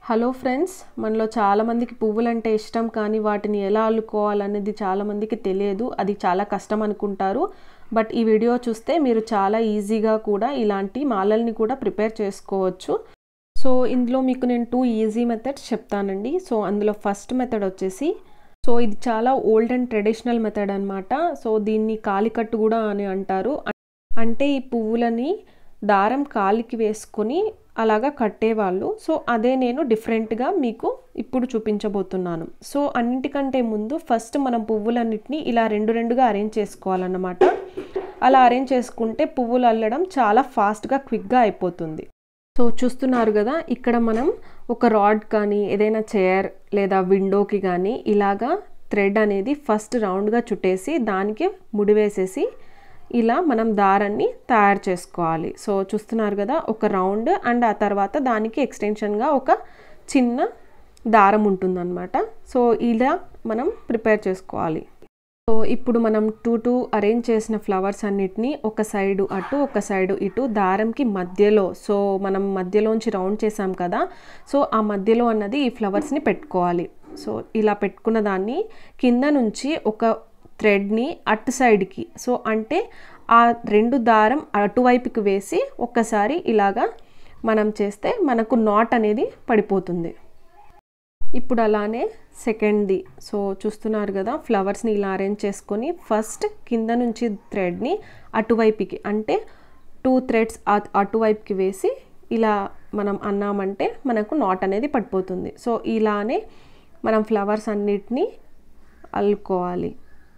hello friends మనలో చాలామందికి పువ్వులంటే ఇష్టం కానీ వాటిని ఎలా అల్లుకోవాలనేది చాలామందికి తెలియదు అది చాలా కష్టం అనుకుంటారు బట్ ఈ వీడియో చూస్తే మీరు చాలా ఈజీగా కూడా ఇలాంటి మాలల్ని కూడా ప్రిపేర్ చేసుకోవచ్చు సో ఇందులో మీకు నేను టూ ఈజీ మెథడ్స్ చెప్తానండి సో అందులో ఫస్ట్ మెథడ్ వచ్చేసి సో ఇది చాలా ఓల్డ్ అండ్ ట్రెడిషనల్ మెథడ్ అనమాట సో దీన్ని కాలికట్టు కూడా అని అంటారు అంటే ఈ పువ్వులని దారం కాలికి వేసుకొని అలాగా కట్టేవాళ్ళు సో అదే నేను డిఫరెంట్గా మీకు ఇప్పుడు చూపించబోతున్నాను సో అన్నిటికంటే ముందు ఫస్ట్ మనం పువ్వులన్నిటిని ఇలా రెండు రెండుగా అరేంజ్ చేసుకోవాలన్నమాట అలా అరేంజ్ చేసుకుంటే పువ్వులు అల్లడం చాలా ఫాస్ట్గా క్విక్గా అయిపోతుంది సో చూస్తున్నారు కదా ఇక్కడ మనం ఒక రాడ్ కానీ ఏదైనా చైర్ లేదా విండోకి కానీ ఇలాగా థ్రెడ్ అనేది ఫస్ట్ రౌండ్గా చుట్టేసి దానికి ముడివేసేసి ఇలా మనం దారాన్ని తయారు చేసుకోవాలి సో చూస్తున్నారు కదా ఒక రౌండ్ అండ్ ఆ తర్వాత దానికి ఎక్స్టెన్షన్గా ఒక చిన్న దారం ఉంటుందన్నమాట సో ఇలా మనం ప్రిపేర్ చేసుకోవాలి సో ఇప్పుడు మనం టూ టూ అరేంజ్ చేసిన ఫ్లవర్స్ అన్నిటిని ఒక సైడు అటు ఒక సైడు ఇటు దారంకి మధ్యలో సో మనం మధ్యలోంచి రౌండ్ చేసాం కదా సో ఆ మధ్యలో అన్నది ఈ ఫ్లవర్స్ని పెట్టుకోవాలి సో ఇలా పెట్టుకున్న దాన్ని కింద నుంచి ఒక థ్రెడ్ని అటు సైడ్కి సో అంటే ఆ రెండు దారం అటువైపుకి వేసి ఒక్కసారి ఇలాగా మనం చేస్తే మనకు నాట్ అనేది పడిపోతుంది ఇప్పుడు అలానే సెకండ్ది సో చూస్తున్నారు కదా ఫ్లవర్స్ని ఇలా అరేంజ్ చేసుకొని ఫస్ట్ కింద నుంచి థ్రెడ్ని అటువైపుకి అంటే టూ థ్రెడ్స్ అటువైపుకి వేసి ఇలా మనం అన్నామంటే మనకు నాట్ అనేది పడిపోతుంది సో ఇలానే మనం ఫ్లవర్స్ అన్నిటినీ అల్లుకోవాలి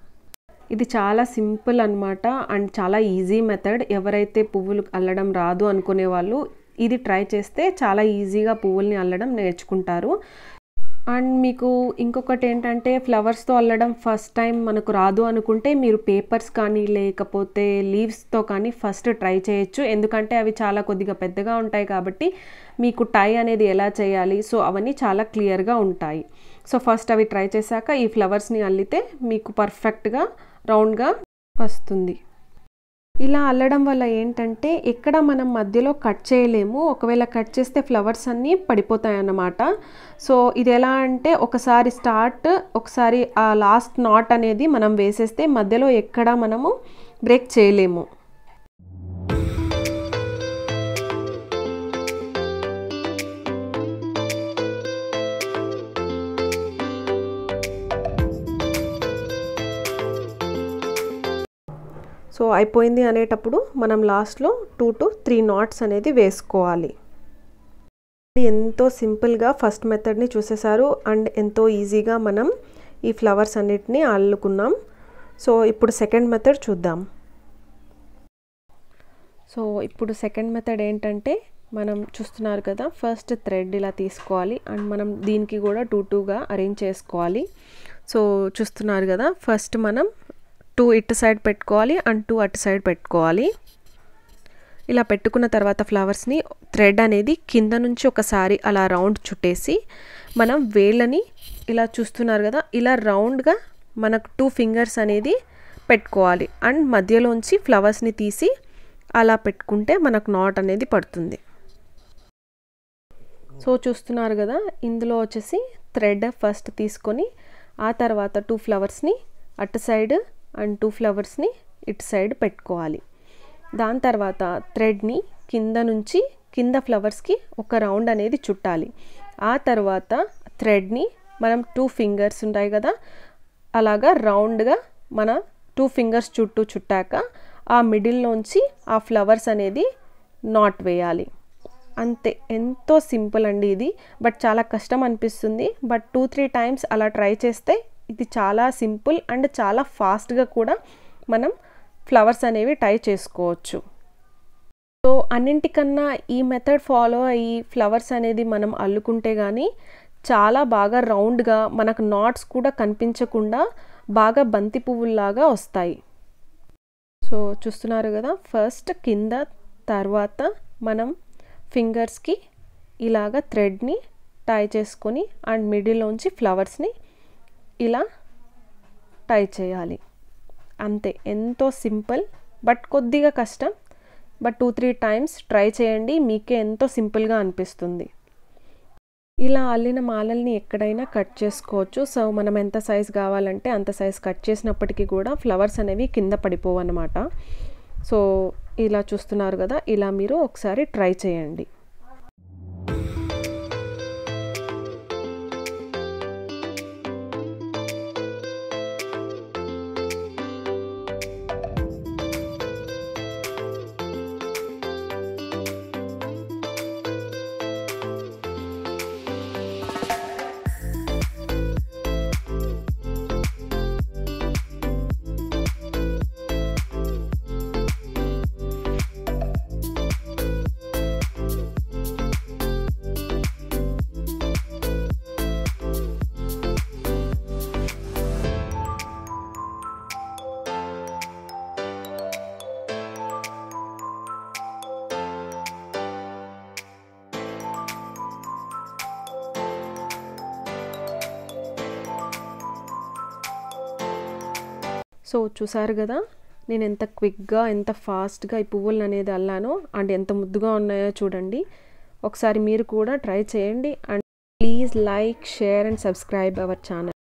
ఇది చాలా సింపుల్ అనమాట అండ్ చాలా ఈజీ మెథడ్ ఎవరైతే పువ్వులు అల్లడం రాదు అనుకునే వాళ్ళు ఇది ట్రై చేస్తే చాలా ఈజీగా పువ్వుల్ని అల్లడం నేర్చుకుంటారు అండ్ మీకు ఇంకొకటి ఏంటంటే ఫ్లవర్స్తో అల్లడం ఫస్ట్ టైం మనకు రాదు అనుకుంటే మీరు పేపర్స్ కానీ లేకపోతే లీవ్స్తో కానీ ఫస్ట్ ట్రై చేయొచ్చు ఎందుకంటే అవి చాలా కొద్దిగా పెద్దగా ఉంటాయి కాబట్టి మీకు టై అనేది ఎలా చేయాలి సో అవన్నీ చాలా క్లియర్గా ఉంటాయి సో ఫస్ట్ అవి ట్రై చేశాక ఈ ఫ్లవర్స్ని అల్లితే మీకు పర్ఫెక్ట్గా రౌండ్గా వస్తుంది ఇలా అల్లడం వల్ల ఏంటంటే ఎక్కడ మనం మధ్యలో కట్ చేయలేము ఒకవేళ కట్ చేస్తే ఫ్లవర్స్ అన్నీ పడిపోతాయి అన్నమాట సో ఇది ఎలా అంటే ఒకసారి స్టార్ట్ ఒకసారి ఆ లాస్ట్ నాట్ అనేది మనం వేసేస్తే మధ్యలో ఎక్కడ మనము బ్రేక్ చేయలేము సో అయిపోయింది అనేటప్పుడు మనం లాస్ట్లో టూ టు త్రీ నాట్స్ అనేది వేసుకోవాలి ఎంతో సింపుల్గా ఫస్ట్ మెథడ్ని చూసేసారు అండ్ ఎంతో ఈజీగా మనం ఈ ఫ్లవర్స్ అన్నిటిని అల్లుకున్నాం సో ఇప్పుడు సెకండ్ మెథడ్ చూద్దాం సో ఇప్పుడు సెకండ్ మెథడ్ ఏంటంటే మనం చూస్తున్నారు కదా ఫస్ట్ థ్రెడ్ ఇలా తీసుకోవాలి అండ్ మనం దీనికి కూడా టూ టూగా అరేంజ్ చేసుకోవాలి సో చూస్తున్నారు కదా ఫస్ట్ మనం టూ ఇటు సైడ్ పెట్టుకోవాలి అండ్ టూ అటు సైడ్ పెట్టుకోవాలి ఇలా పెట్టుకున్న తర్వాత ఫ్లవర్స్ని థ్రెడ్ అనేది కింద నుంచి ఒకసారి అలా రౌండ్ చుట్టేసి మనం వేళ్ళని ఇలా చూస్తున్నారు కదా ఇలా రౌండ్గా మనకు టూ ఫింగర్స్ అనేది పెట్టుకోవాలి అండ్ మధ్యలోంచి ఫ్లవర్స్ని తీసి అలా పెట్టుకుంటే మనకు నాట్ అనేది పడుతుంది సో చూస్తున్నారు కదా ఇందులో వచ్చేసి థ్రెడ్ ఫస్ట్ తీసుకొని ఆ తర్వాత టూ ఫ్లవర్స్ని అటు సైడ్ అండ్ టూ ఫ్లవర్స్ని ఇటు సైడ్ పెట్టుకోవాలి దాని తర్వాత థ్రెడ్ని కింద నుంచి కింద ఫ్లవర్స్కి ఒక రౌండ్ అనేది చుట్టాలి ఆ తర్వాత థ్రెడ్ని మనం టూ ఫింగర్స్ ఉంటాయి కదా అలాగా రౌండ్గా మన టూ ఫింగర్స్ చుట్టూ చుట్టాక ఆ మిడిల్లోంచి ఆ ఫ్లవర్స్ అనేది నాట్ వేయాలి అంతే ఎంతో సింపుల్ అండి ఇది బట్ చాలా కష్టం అనిపిస్తుంది బట్ టూ త్రీ టైమ్స్ అలా ట్రై చేస్తే ఇది చాలా సింపుల్ అండ్ చాలా ఫాస్ట్గా కూడా మనం ఫ్లవర్స్ అనేవి టై చేసుకోవచ్చు సో అన్నింటికన్నా ఈ మెథడ్ ఫాలో అయ్యి ఫ్లవర్స్ అనేది మనం అల్లుకుంటే కానీ చాలా బాగా రౌండ్గా మనకు నాట్స్ కూడా కనిపించకుండా బాగా బంతి పువ్వుల్లాగా వస్తాయి సో చూస్తున్నారు కదా ఫస్ట్ కింద తర్వాత మనం ఫింగర్స్కి ఇలాగ థ్రెడ్ని టై చేసుకొని అండ్ మిడిల్లోంచి ఫ్లవర్స్ని ఇలా టై చేయాలి అంతే ఎంతో సింపుల్ బట్ కొద్దిగా కష్టం but two three times try చేయండి మీకే ఎంతో సింపుల్గా అనిపిస్తుంది ఇలా అల్లిన మాలల్ని ఎక్కడైనా కట్ చేసుకోవచ్చు సో మనం ఎంత సైజ్ కావాలంటే అంత సైజ్ కట్ చేసినప్పటికీ కూడా ఫ్లవర్స్ అనేవి కింద పడిపోవు అన్నమాట సో ఇలా చూస్తున్నారు కదా ఇలా మీరు ఒకసారి ట్రై చేయండి సో చూసారు కదా నేను ఎంత క్విక్గా ఎంత ఫాస్ట్గా ఈ పువ్వులను అనేది అల్లానో అండ్ ఎంత ముద్దుగా ఉన్నాయో చూడండి ఒకసారి మీరు కూడా ట్రై చేయండి and please like share and subscribe our channel